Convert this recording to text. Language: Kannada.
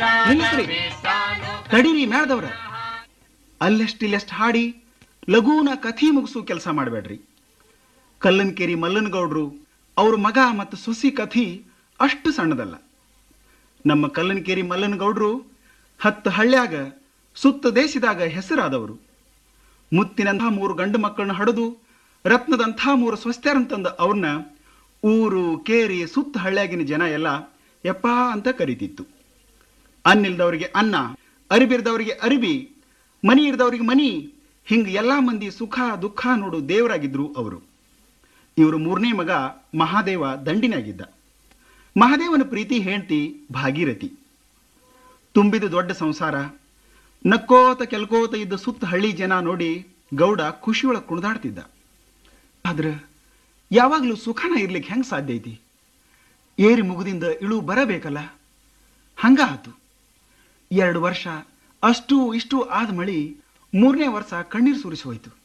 ನಿಲ್ಲಿಸ್ರಿ ತಡೀರಿ ಮ್ಯಾದವ್ರ ಅಲ್ಲೆಷ್ಟಿಲ್ಲೆಷ್ಟು ಹಾಡಿ ಲಘೂನ ಕಥಿ ಮುಗಿಸು ಕೆಲಸ ಮಾಡಬೇಡ್ರಿ ಕಲ್ಲನ್ಕೇರಿ ಮಲ್ಲನಗೌಡ್ರು ಅವ್ರ ಮಗ ಮತ್ತು ಸೊಸಿ ಕಥಿ ಅಷ್ಟು ಸಣ್ಣದಲ್ಲ ನಮ್ಮ ಕಲ್ಲನ್ಕೇರಿ ಮಲ್ಲನಗೌಡ್ರು ಹತ್ತು ಹಳ್ಳ್ಯಾಗ ಸುತ್ತ ದೇಶದಾಗ ಹೆಸರಾದವರು ಮುತ್ತಿನಂಥ ಮೂರು ಗಂಡು ಮಕ್ಕಳನ್ನ ಹಡೆದು ರತ್ನದಂಥ ಮೂರು ಸ್ವಸ್ಥರಂತಂದ ಅವ್ರನ್ನ ಊರು ಕೇರಿ ಸುತ್ತ ಹಳ್ಳ್ಯಾಗಿನ ಜನ ಎಲ್ಲ ಯಪ್ಪ ಅಂತ ಕರೀತಿತ್ತು ಅನ್ನಿಲ್ದವರಿಗೆ ಅನ್ನ ಅರಿಬಿರ್ದವರಿಗೆ ಅರಿಬಿ ಮನಿ ಇರ್ದವರಿಗೆ ಮನಿ ಹಿಂಗ ಎಲ್ಲಾ ಮಂದಿ ಸುಖ ದುಃಖ ನೋಡು ದೇವರಾಗಿದ್ರು ಅವರು ಇವರು ಮೂರನೇ ಮಗ ಮಹಾದೇವ ದಂಡಿನಾಗಿದ್ದ ಮಹಾದೇವನ ಪ್ರೀತಿ ಹೆಂಡತಿ ಭಾಗೀರಥಿ ತುಂಬಿದ ದೊಡ್ಡ ಸಂಸಾರ ನಕ್ಕೋತ ಕೆಲ್ಕೋತ ಇದ್ದ ಸುತ್ತ ಹಳ್ಳಿ ಜನ ನೋಡಿ ಗೌಡ ಖುಷಿಯೊಳಗೆ ಕುಣಿದಾಡ್ತಿದ್ದ ಆದ್ರ ಯಾವಾಗಲೂ ಸುಖನ ಇರ್ಲಿಕ್ಕೆ ಹೆಂಗ್ ಸಾಧ್ಯ ಐತಿ ಏರಿ ಮುಗುದಿಂದ ಇಳು ಬರಬೇಕಲ್ಲ ಹಂಗ ಆತು ಎರಡು ವರ್ಷ ಅಷ್ಟು ಇಷ್ಟು ಆದ ಮಳಿ ಮೂರನೇ ವರ್ಷ ಕಣ್ಣೀರು ಸುರಿಸಿ ಹೋಯ್ತು